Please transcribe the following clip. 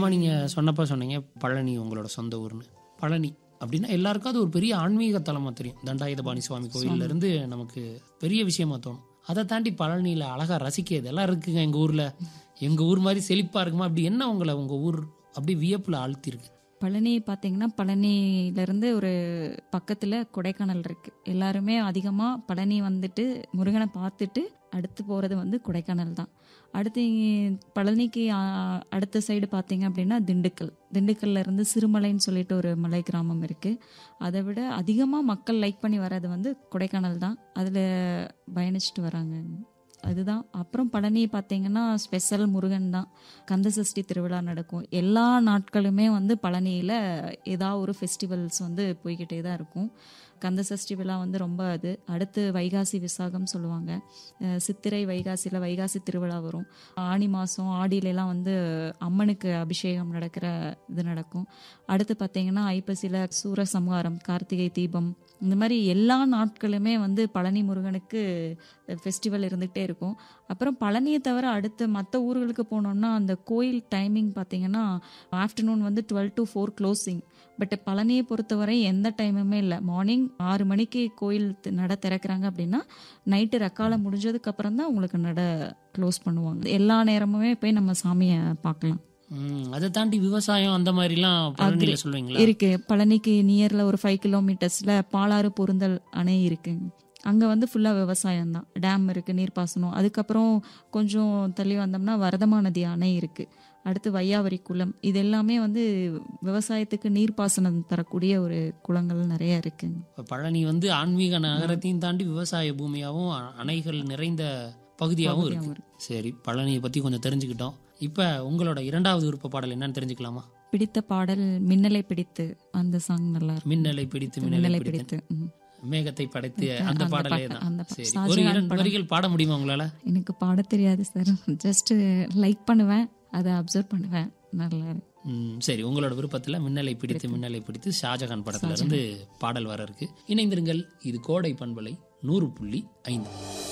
ஆமாம் நீங்கள் சொன்னப்போ சொன்னீங்க பழனி உங்களோட சொந்த ஊர்னு பழனி அப்படின்னா எல்லாருக்கும் அது ஒரு பெரிய ஆன்மீக தலமாக தெரியும் தண்டாயுதபாணி சுவாமி கோயில்ல இருந்து நமக்கு பெரிய விஷயமா தோணும் அதை தாண்டி பழனியில் அழகாக ரசிக்க இதெல்லாம் இருக்குங்க எங்கள் ஊரில் எங்கள் ஊர் மாதிரி செழிப்பாக இருக்குமா அப்படி என்ன உங்களை உங்கள் ஊர் அப்படி வியப்பில் ஆழ்த்திருக்கு பழனி பார்த்தீங்கன்னா பழனியிலேருந்து ஒரு பக்கத்தில் கொடைக்கானல் இருக்குது எல்லாருமே அதிகமாக பழனி வந்துட்டு முருகனை பார்த்துட்டு அடுத்து போகிறது வந்து கொடைக்கானல் தான் அடுத்து இங்க பழனிக்கு ஆ, அடுத்த சைடு பார்த்தீங்க அப்படின்னா திண்டுக்கல் திண்டுக்கல்ல இருந்து சிறுமலைன்னு சொல்லிட்டு ஒரு மலை கிராமம் இருக்குது அதை விட அதிகமாக மக்கள் லைக் பண்ணி வர்றது வந்து கொடைக்கானல் தான் அதில் பயணிச்சுட்டு வராங்க அதுதான் அப்புறம் பழனி பார்த்தீங்கன்னா ஸ்பெஷல் முருகன் தான் கந்தசஷ்டி திருவிழா நடக்கும் எல்லா நாட்களுமே வந்து பழனியில் ஏதாவது ஒரு ஃபெஸ்டிவல்ஸ் வந்து போய்கிட்டே தான் இருக்கும் கந்தசஷ்டி விழா வந்து ரொம்ப அது அடுத்து வைகாசி விசாகம் சொல்லுவாங்க அஹ் சித்திரை வைகாசியில் வைகாசி திருவிழா வரும் ஆனி மாதம் ஆடியிலலாம் வந்து அம்மனுக்கு அபிஷேகம் நடக்கிற இது நடக்கும் அடுத்து பார்த்தீங்கன்னா ஐப்பசியில் சூரசம்ஹாரம் கார்த்திகை தீபம் இந்த மாதிரி எல்லா நாட்களுமே வந்து பழனி முருகனுக்கு ஃபெஸ்டிவல் இருந்துகிட்டே இருக்கும் அப்புறம் பழனியை தவிர அடுத்து மற்ற ஊர்களுக்கு போனோம்னா அந்த கோயில் டைமிங் பார்த்தீங்கன்னா ஆஃப்டர்நூன் வந்து twelve to four closing but பழனியை பொறுத்தவரை எந்த டைமுமே இல்லை மார்னிங் ஆறு மணிக்கு கோயில் தி- நட திறக்கிறாங்க அப்படின்னா நைட்டு ரக்கால முடிஞ்சதுக்கு அப்புறம் தான் உங்களுக்கு நட க்ளோஸ் பண்ணுவாங்க எல்லா நேரமுமே போய் நம்ம சாமியை பார்க்கலாம் ம், அதை தாண்டி விவசாயம் அந்த மாதிரிலாம் பழனியில் சொல்லுவீங்களா இருக்கு பழனிக்கு நியர்ல ஒரு ஃபைவ் கிலோமீட்டர்ஸ்ல பாலாறு பொருந்தல் அணை இருக்கு அங்க வந்து ஃபுல்லா விவசாயம் தான் டேம் இருக்கு நீர்ப்பாசனம் அதுக்கப்புறம் கொஞ்சம் தள்ளி வந்தோம்னா வரதமா நதி அணை இருக்கு அடுத்து வையாவரி குளம் இது எல்லாமே வந்து விவசாயத்துக்கு நீர்ப்பாசனம் தரக்கூடிய ஒரு குளங்கள் நிறைய இருக்குங்க இப்ப பழனி வந்து ஆன்மீக நகரத்தையும் தாண்டி விவசாய பூமியாகவும் அ- அணைகள் நிறைந்த பகுதியாகவும் இருக்கு சரி பழனியை பத்தி கொஞ்சம் தெரிஞ்சுக்கிட்டோம் இப்ப உங்களோட இரண்டாவது விருப்ப பாடல் என்னன்னு தெரிஞ்சுக்கலாமா பிடித்த பாடல் மின்னலை பிடித்து அந்த சாங் நல்லா இருக்கும் மின்னலை பிடித்து மின்னலை மின்னலை பிடித்து பிடித்து ம். மேகத்தை படைத்து அந்த அந்த பாடலே பாட்டு, தான் அந்த பா- சரி ஷாஜகான் ஒரு இரண்டு படம். வரிகள் பாட முடியுமா உங்களால எனக்கு பாட தெரியாது சார் ஜஸ்ட் லைக் பண்ணுவேன் அதை அப்சர்வ் பண்ணுவேன் நல்லா இருக்கு. ம், சரி உங்களோட விருப்பத்துல மின்னலை பிடித்து மின்னலை பிடித்து ஷாஜகான் படத்துல இருந்து பாடல் வர இருக்கு இணைந்திருங்கள் இது கோடை பண்பலை நூறு புள்ளி ஐந்து